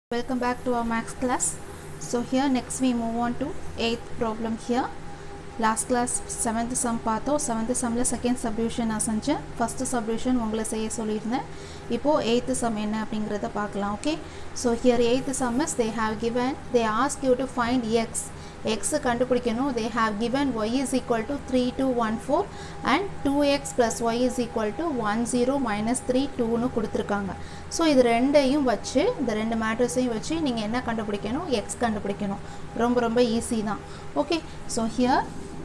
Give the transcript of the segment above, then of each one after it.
Welcome back to our max class. So here next we move on to 8th problem here. Last class seventh sum பார்த்தோம் seventh சம்மில் second subdivision நான் செஞ்சேன் first subdivision உங்களை செய்ய சொல்லியிருந்தேன் இப்போது eighth some என்ன அப்படிங்கிறத பார்க்கலாம் okay so here eighth sum is they have given they ask you to find X X கண்டுபிடிக்கணும் they have given Y is equal to three two one four and two X plus Y is equal to one zero minus three டூன்னு கொடுத்துருக்காங்க so இது ரெண்டையும் வச்சு இந்த ரெண்டு மேட்ரஸையும் வச்சு நீங்கள் என்ன கண்டுபிடிக்கணும் எக்ஸ் கண்டுபிடிக்கணும் ரொம்ப ரொம்ப ஈஸி தான் okay so here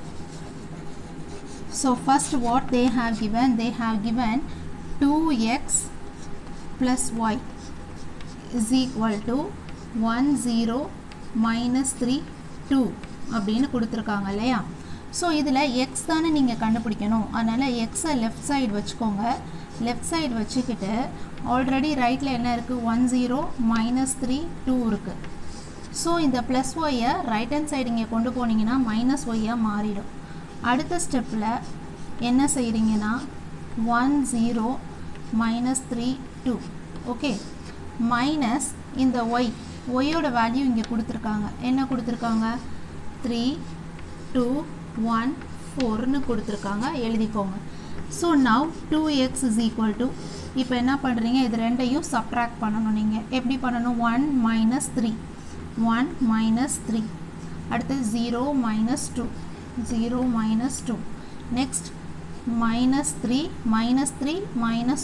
so first what they have given they have given 2x plus y is equal to 1 0 minus 3 2 அப்படின்னு கொடுத்துருக்காங்க இல்லையா ஸோ இதில் எக்ஸ் தானே நீங்கள் கண்டுபிடிக்கணும் அதனால் எக்ஸை லெஃப்ட் சைடு வச்சுக்கோங்க லெஃப்ட் சைடு வச்சுக்கிட்டு ஆல்ரெடி ரைட்டில் என்ன இருக்குது one zero minus three two இருக்குது ஸோ இந்த ப்ளஸ் ஒய்யை ரைட் ஹேண்ட் சைடு இங்கே கொண்டு போனீங்கன்னா மைனஸ் ஒய்யாக மாறிடும் அடுத்த ஸ்டெப்பில் என்ன செய்கிறீங்கன்னா one zero minus three two okay minus இந்த ஒய் ஒய்யோட வேல்யூ இங்கே கொடுத்துருக்காங்க என்ன கொடுத்துருக்காங்க த்ரீ டூ ஒன் ஃபோர்னு கொடுத்துருக்காங்க எழுதிக்கோங்க so now two X is equal to இப்போ என்ன பண்ணுறீங்க இது ரெண்டையும் சப்ட்ராக்ட் பண்ணணும் நீங்கள் எப்படி பண்ணணும் one minus three one minus three அடுத்து zero minus two 0 minus 2 next minus 3 minus 3 minus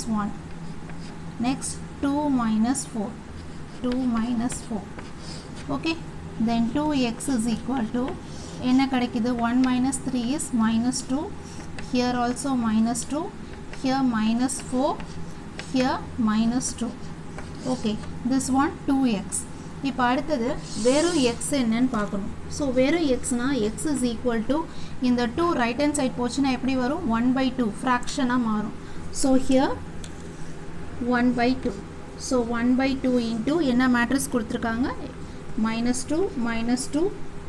1 next 2 minus 4 2 minus 4 okay then 2x is equal to என்ன கிடைக்குது 1 minus 3 is minus 2 here also minus 2 here minus 4 here minus 2 okay this one 2x இப்போ அடுத்தது வெறும் X என்னன்னு பார்க்கணும் so வெறும் எக்ஸ்னால் X is equal to இந்த டூ ரைட் ஹேண்ட் சைட் போச்சுன்னா எப்படி வரும் ஒன் பை டூ ஃப்ராக்ஷனாக மாறும் so here one by two so one by two into என்ன மேட்ரஸ் கொடுத்துருக்காங்க minus two minus two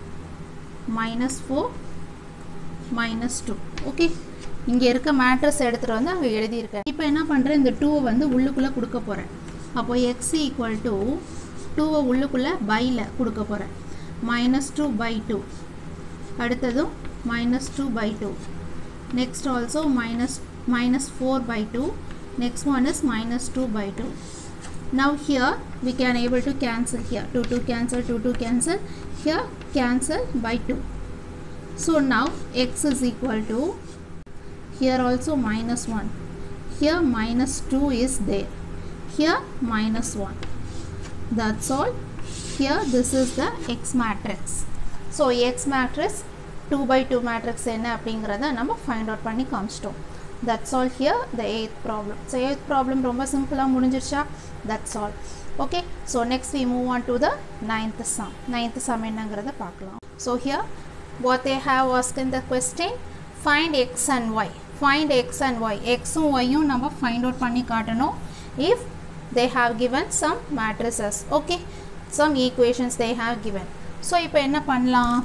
minus four minus two okay இங்கே இருக்க மேட்ரஸ் எடுத்துகிட்டு வந்து அங்கே எழுதியிருக்கேன் இப்போ என்ன பண்ணுறேன் இந்த டூவை வந்து உள்ளுக்குள்ளே கொடுக்க போகிறேன் அப்போ எக்ஸ் ஈக்குவல் டு டூவை உள்ளுக்குள்ளே பையில் கொடுக்க போகிறேன் மைனஸ் டூ பை டூ அடுத்ததும் minus two by two next also minus minus four by two next one is minus two by two now here we can able to cancel here 2 2 cancel 2 2 cancel here cancel by 2 so now x is equal to here also minus 1 here minus 2 is there here minus 1 that's all here this is the x matrix so x matrix 2 by 2 matrix என்ன அப்படிங்கிறத நம்ம find out பண்ணி காமிச்சிட்டோம் that's all here the eighth problem so eighth problem ரொம்ப சிம்பிளாக முடிஞ்சிருச்சா that's all okay so next we move on to the ninth sum ninth sum என்னங்கிறத பார்க்கலாம் so here what they have asked in the question find x and y find x and y x um y உம் நம்ம find out பண்ணி காட்டணும் if they have given some matrices okay some equations they have given so இப்போ என்ன பண்ணலாம்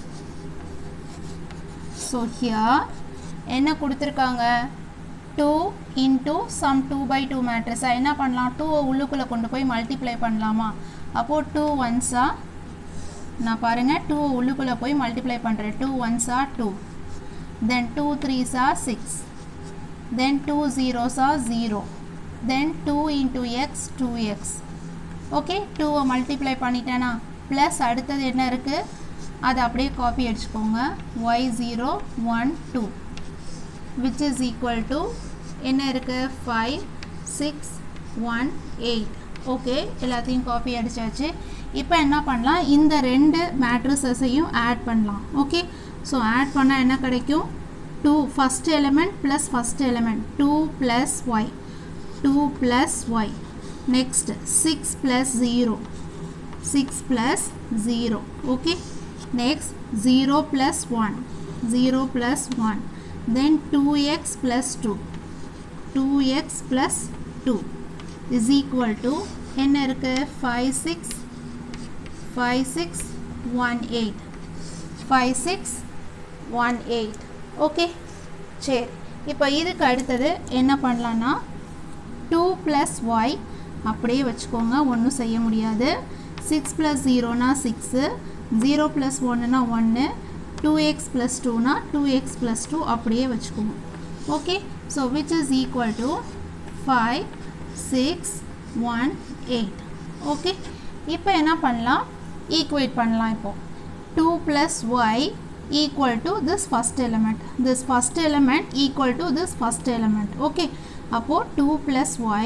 so here என்ன கொடுத்துருக்காங்க two into sum two by two மேட்ரிஸாக என்ன பண்ணலாம் டூவை உள்ளுக்குள்ளே கொண்டு போய் மல்டிப்ளை பண்ணலாமா அப்போது டூ ஒன்ஸா நான் பாருங்கள் டூவை உள்ளுக்குள்ளே போய் மல்டிப்ளை பண்ணுறேன் டூ ஒன்ஸா டூ தென் டூ த்ரீஸா சிக்ஸ் தென் டூ ஜீரோஸா zero then two into X two X okay டூவை மல்டிப்ளை பண்ணிட்டேனா ப்ளஸ் அடுத்தது என்ன இருக்குது அதை அப்படியே காப்பி அடிச்சுக்கோங்க Y zero one two which is equal to என்ன இருக்குது five six one eight okay எல்லாத்தையும் காப்பி அடித்தாச்சு இப்போ என்ன பண்ணலாம் இந்த ரெண்டு மேட்ரிசஸையும் ஆட் பண்ணலாம் ஓகே ஸோ ஆட் பண்ணால் என்ன கிடைக்கும் two first element plus first element two plus Y two plus Y next six plus zero six plus zero okay next 0 plus 1 0 plus 1 then 2x plus 2 2x plus 2 is equal to என்ன இருக்கு 5 6 5 6 1 8 5 6 1 8 okay சரி இப்போ இதுக்கு அடுத்தது என்ன பண்ணலான்னா 2 plus y அப்படியே வச்சுக்கோங்க ஒன்றும் செய்ய முடியாது சிக்ஸ் ப்ளஸ் ஜீரோனா சிக்ஸு ஜீரோ ப்ளஸ் ஒன்றுனா ஒன்று டூ எக்ஸ் ப்ளஸ் டூனா டூ எக்ஸ் ப்ளஸ் டூ அப்படியே வச்சுக்கோங்க okay so which is equal to five six one eight okay இப்போ என்ன பண்ணலாம் ஈக்குவேட் பண்ணலாம் இப்போது two plus Y equal to this first element this first element equal to this first element okay அப்போ 2 plus y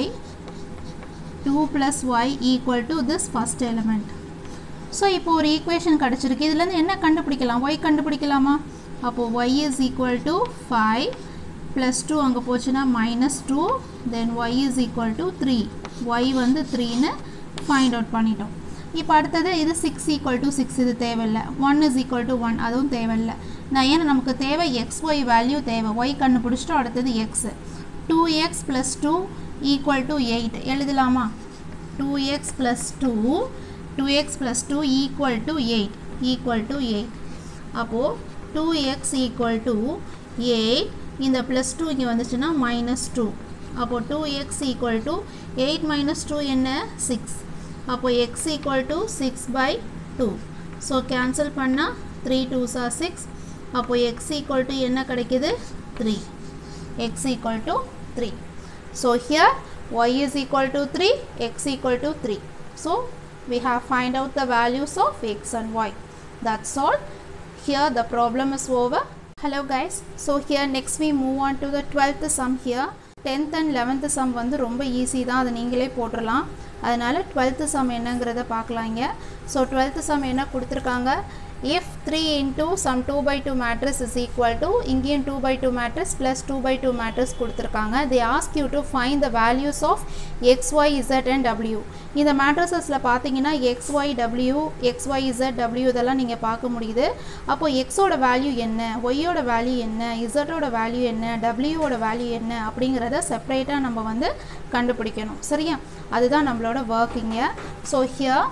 2 plus y equal to this first element so இப்போ ஒரு equation கிடச்சிருக்கு இதுலேருந்து என்ன கண்டுபிடிக்கலாம் y கண்டுபிடிக்கலாமா அப்போது y is equal to 5 plus 2 அங்கே போச்சுன்னா minus 2 then y is equal to 3 y வந்து 3ன்னு ஃபைண்ட் அவுட் பண்ணிட்டோம் இப்போ அடுத்தது இது சிக்ஸ் ஈக்குவல் டு சிக்ஸ் இது தேவையில்லை one is equal to one அதுவும் தேவையில்லை நான் ஏன்னா நமக்கு தேவை எக்ஸ் ஒய் வேல்யூ தேவை ஒய் கண்டுபிடிச்சிட்டோம் அடுத்தது X two X plus two equal to eight எழுதலாமா two X plus two two X plus two equal to eight equal to eight அப்போது two X equal to eight இந்த plus two இங்கே வந்துச்சுன்னா minus two அப்போது two X equal to eight minus two என்ன six அப்போ x equal to 6 by 2 so cancel பண்ணால் three twos are six அப்போ x equal to என்ன கிடைக்குது three x equal to three so here y is equal to three x equal to three so we have find out the values of x and y that's all here the problem is over hello guys so here next we move on to the 12th sum here 10th and 11th sum வந்து ரொம்ப easy தான் அதை நீங்களே போட்டுடலாம் அதனால் twelfth some என்னங்கிறத பார்க்கலாம் இங்கே ஸோ டுவெல்த்து சம் என்ன கொடுத்துருக்காங்க if three into sum two by two matrix is equal to இங்கேயும் two by two matrix plus two by two matrix கொடுத்துருக்காங்க they ask you to find the values of X Y Z and W இந்த மேட்ரஸஸில் பார்த்தீங்கன்னா X Y W X Y Z W இதெல்லாம் நீங்கள் பார்க்க முடியுது அப்போது எக்ஸோட வேல்யூ என்ன ஒய்யோட வேல்யூ என்ன இசட்டோட வேல்யூ என்ன டபிள்யூவோட வேல்யூ என்ன அப்படிங்கிறத செப்பரேட்டாக நம்ம வந்து கண்டுபிடிக்கணும் சரியா அதுதான் நம்மளோட ஒர்க்கிங்க ஸோ ஹியர்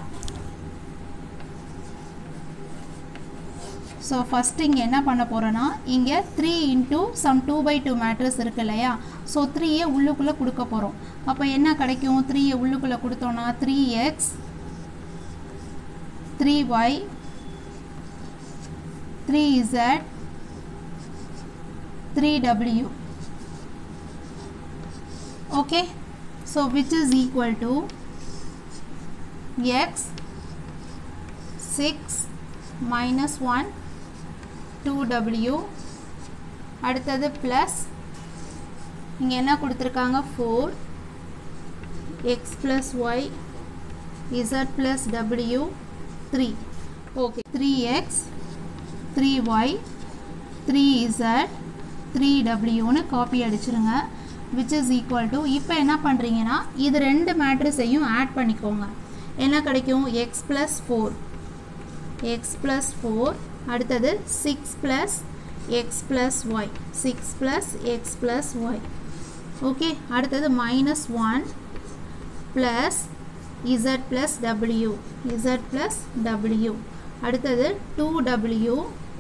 ஸோ ஃபஸ்ட்டு இங்கே என்ன பண்ண போகிறோன்னா இங்கே three into sum two by two matrix இருக்கு இல்லையா ஸோ த்ரீயை உள்ளுக்குள்ளே கொடுக்க போகிறோம் அப்போ என்ன கிடைக்கும் த்ரீயை உள்ளுக்குள்ளே கொடுத்தோன்னா three X three Y three Z three W okay so which is equal to X six minus one two W அடுத்தது ப்ளஸ் இங்கே என்ன கொடுத்துருக்காங்க four X plus Y Z plus W three okay three X three Y three Z three டபிள்யூன்னு copy அடிச்சிருங்க which is equal to இப்போ என்ன பண்ணுறீங்கன்னா இது ரெண்டு மேட்ரிஸையும் ஆட் பண்ணிக்கோங்க என்ன கிடைக்கும் X plus four X plus four அடுத்தது six plus X plus Y six plus X plus Y okay அடுத்தது minus one plus Z plus W Z plus W அடுத்தது two W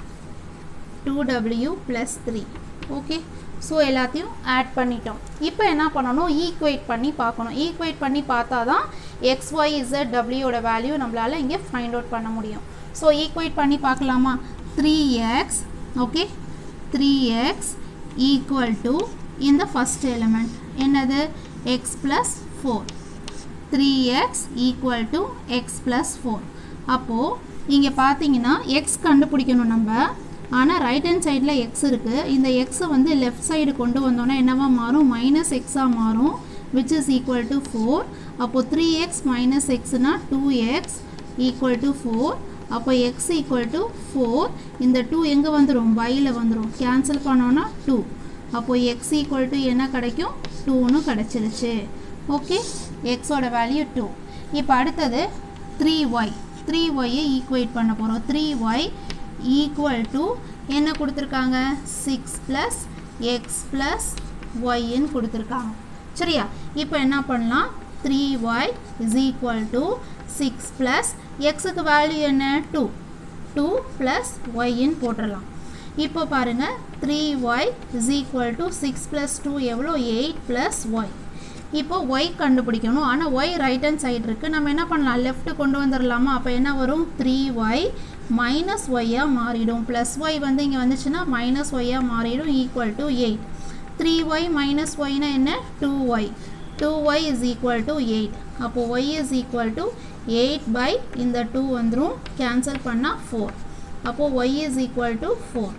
two W plus three okay so எல்லாத்தையும் add பண்ணிட்டோம் இப்போ என்ன பண்ணணும் equate பண்ணி பார்க்கணும் ஈக்குவேட் பண்ணி பார்த்தா தான் எக்ஸ் ஒய் இசட் டபிள்யூட வேல்யூ நம்மளால் இங்கே ஃபைண்ட் அவுட் பண்ண முடியும் ஸோ ஈக்குவேட் பண்ணி பார்க்கலாமா three X okay three X equal to இந்த ஃபஸ்ட் எலிமெண்ட் என்னது X plus four three X equal to X plus four அப்போது இங்கே பார்த்தீங்கன்னா எக்ஸ் கண்டுபிடிக்கணும் நம்ம ஆனால் ரைட் ஹேண்ட் சைடில் எக்ஸ் இருக்குது இந்த எக்ஸை வந்து லெஃப்ட் சைடு கொண்டு வந்தோன்னா என்னவா மாறும் மைனஸ் எக்ஸாக மாறும் which is equal to four அப்போது த்ரீ எக்ஸ் மைனஸ் எக்ஸ்னால் two X equal to four அப்போ எக்ஸ் ஈக்குவல் டு ஃபோர் இந்த டூ எங்கே வந்துடும் பையில் வந்துடும் கேன்சல் பண்ணோன்னா டூ அப்போது எக்ஸ் ஈக்குவல் டு என்ன கிடைக்கும் டூன்னு கிடச்சிருச்சு ஓகே எக்ஸோட வேல்யூ டூ இப்போ அடுத்தது த்ரீ ஒய் த்ரீ ஒய்யை ஈக்குவேட் பண்ண போகிறோம் த்ரீ ஒய் ஈக்குவல் டு என்ன கொடுத்துருக்காங்க சிக்ஸ் ப்ளஸ் எக்ஸ் ப்ளஸ் ஒய்ன்னு கொடுத்துருக்காங்க சரியா இப்போ என்ன பண்ணலாம் three Y is equal to six plus எக்ஸுக்கு வேல்யூ என்ன டூ டூ ப்ளஸ் ஒய்ன்னு போட்டுடலாம் இப்போ பாருங்கள் three Y is equal to six plus two எவ்வளோ எயிட் ப்ளஸ் ஒய் இப்போ ஒய் கண்டுபிடிக்கணும் ஆனால் ஒய் ரைட் ஹேண்ட் சைடு இருக்குது நம்ம என்ன பண்ணலாம் லெஃப்ட் கொண்டு வந்துடலாமா அப்போ என்ன வரும் த்ரீ ஒய் மைனஸ் ஒய்யாக மாறிடும் ப்ளஸ் ஒய் வந்து இங்கே வந்துச்சுன்னா மைனஸ் ஒய்யாக மாறிடும் equal to eight three y minus ஒய்னா என்ன two y two y is equal to eight அப்போது y is equal to eight by இந்த டூ வந்துடும் கேன்சல் பண்ணால் ஃபோர் அப்போது y is equal to four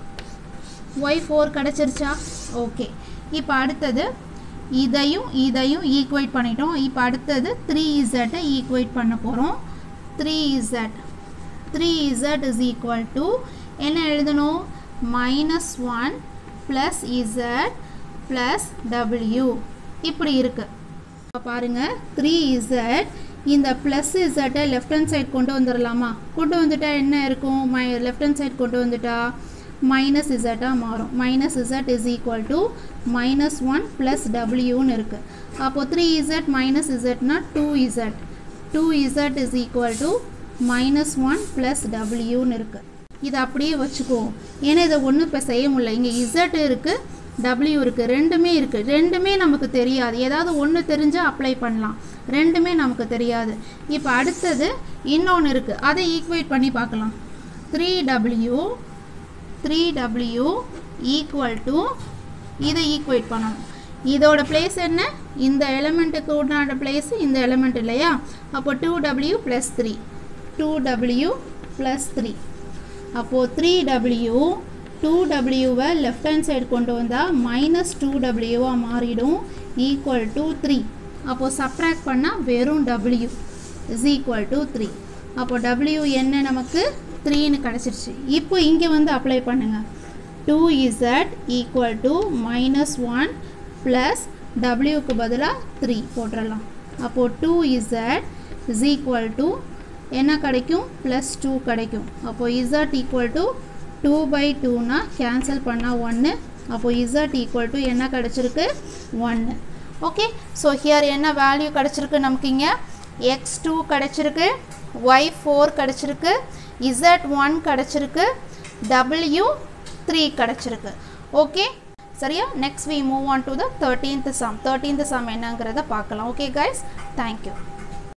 y four கிடச்சிருச்சா ஓகே இப்போ அடுத்தது இதையும் இதையும் ஈக்குவேட் பண்ணிட்டோம் இப்போ அடுத்தது த்ரீ இசட்டை ஈக்குவேட் பண்ண போகிறோம் three Z three z is equal to என்ன எழுதணும் minus one plus Z plus டபிள்யூ இப்படி இருக்குது இப்போ பாருங்கள் த்ரீ இசட் இந்த ப்ளஸ் இசட்டை லெஃப்ட் ஹேண்ட் சைட் கொண்டு வந்துடலாமா கொண்டு வந்துட்டா என்ன இருக்கும் மை லெஃப்ட் ஹேண்ட் சைட் கொண்டு வந்துட்டா மைனஸ் இசட்டாக மாறும் minus z is equal to minus one plus டபிள்யூன்னு இருக்குது அப்போது த்ரீ இசட் மைனஸ் இசட்னா two z two Z is equal to minus one plus டபிள்யூன்னு இருக்குது இதை அப்படியே வச்சுக்குவோம் ஏன்னா இதை ஒன்றும் இப்போ செய்ய முடியல இங்கே இசட் இருக்குது டபிள்யூ இருக்குது ரெண்டுமே இருக்குது ரெண்டுமே நமக்கு தெரியாது ஏதாவது ஒன்று தெரிஞ்சால் அப்ளை பண்ணலாம் ரெண்டுமே நமக்கு தெரியாது இப்போ அடுத்தது இன்னொன்று இருக்குது அதை ஈக்குவேட் பண்ணி பார்க்கலாம் three W three W equal to இதை ஈக்குவேட் பண்ணணும் இதோட பிளேஸ் என்ன இந்த எலமெண்ட்டுக்கு உண்டான பிளேஸ் இந்த எலமெண்ட் இல்லையா அப்போ two W plus three two W plus three அப்போது த்ரீ டபிள்யூ டூ டபிள்யூவை லெஃப்ட் ஹேண்ட் சைடு கொண்டு வந்தால் மைனஸ் டூ டபிள்யூவாக மாறிடும் ஈக்குவல் டு த்ரீ அப்போது சப்ராக்ட் பண்ணால் வெறும் W is equal to three அப்போ டபிள்யூ என்ன நமக்கு த்ரீன்னு கிடச்சிருச்சு இப்போ இங்கே வந்து அப்ளை பண்ணுங்கள் two Z equal to minus one plus டபிள்யூக்கு பதிலாக த்ரீ போட்டுடலாம் அப்போது two Z is equal to என்ன கிடைக்கும் ப்ளஸ் டூ கிடைக்கும் அப்போது z equal to two by டூனா கேன்சல் பண்ணால் ஒன்று அப்போது இசட் ஈக்குவல் டு என்ன கிடச்சிருக்கு ஒன்று ஓகே ஸோ ஹியர் என்ன வேல்யூ கிடச்சிருக்கு நமக்கு இங்கே எக்ஸ் டூ கிடச்சிருக்கு ஒய் ஃபோர் கிடச்சிருக்கு இசட் ஒன் கிடச்சிருக்கு டபிள்யூ த்ரீ கிடச்சிருக்கு ஓகே சரியா next we move on to the thirteenth sum thirteenth sum என்னங்கிறத பார்க்கலாம் ஓகே கைஸ் தேங்க்யூ